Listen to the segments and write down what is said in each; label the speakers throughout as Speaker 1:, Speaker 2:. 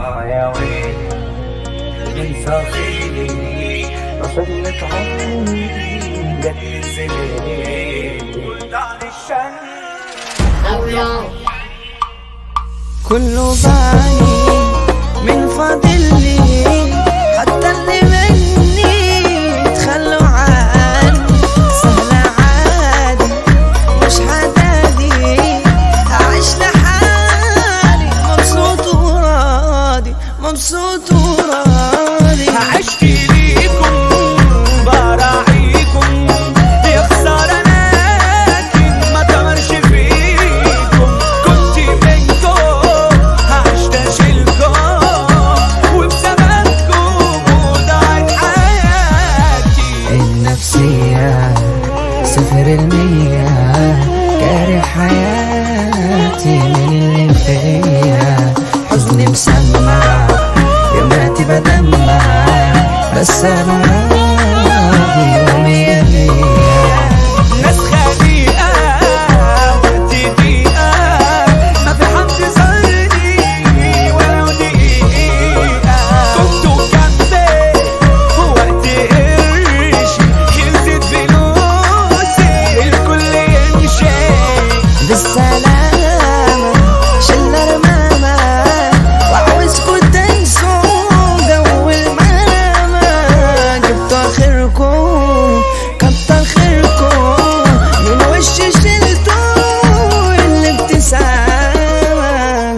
Speaker 1: اه يا ويلي من صافيني رسمت عمري جت سنين دار الشن
Speaker 2: كله بالي من فاضلي حتى اللي مني تخلوا عني سهلة عادي مش حدادي أعيش لحالي مبسوط وراضي مبسوط وراضي
Speaker 1: عشت ليكم براعيكم يا خسارة لكن ما تمرش فيكم كنت منكم عشت اشيلكم وبسببكم وضاعت حياتي
Speaker 2: النفسية صفر المية كاره حياتي من اللي فيا حزني مسمع يوماتي بدمع بس انا راضي ومية مية
Speaker 1: ناس خليقة وقت دقيقة ما في حد زارني ولو دقيقة كنتوا جنبي وقت قرشي خلصت فلوسي الكل يمشي
Speaker 2: بالسلامة شلة رمامة وعاوزكوا تنسوا جو الملامة جبتوا آخركم كتر خيركم من وش شلتوا الابتسامة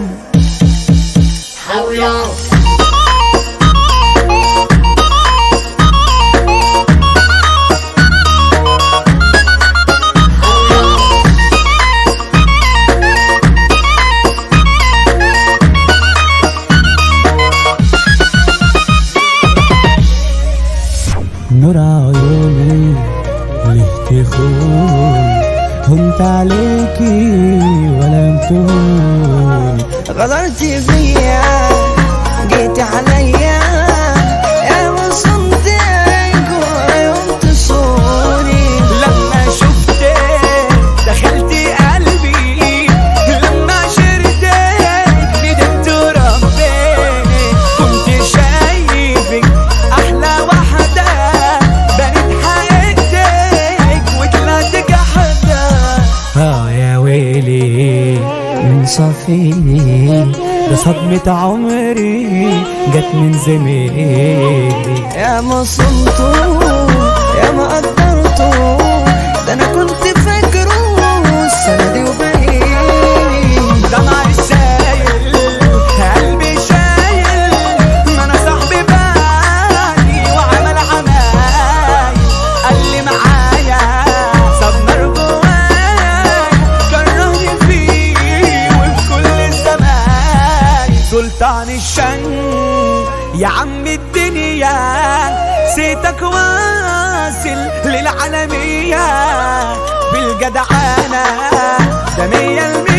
Speaker 3: نور عيوني ليه تخون هنت عليكي ولا متهوني
Speaker 2: غدرتي بيا جيتي عليا يا ما صمتك ويوم تصوني
Speaker 1: لما شفتك دخلت قلبي لما شرتك ندمت ربي كنت شايفك احلى واحدة بنت حياتك وطلعت جحدة
Speaker 3: اه يا ويلي من صفيني ده صدمة عمري جت من زميلي
Speaker 2: يا ما صمتوا يا ما قدرتوا ده انا كنت فاكره السنة دي وبقيني
Speaker 1: دمع السايل قلبي شايل ما انا صاحبي بالي وعمل عمايل قال لي معايا سمر جوايا كرهني فيه وفي كل الزمان سلطان الشن يا عم الدنيا سيتك واصل للعالمية بالجدعانة ده مية المية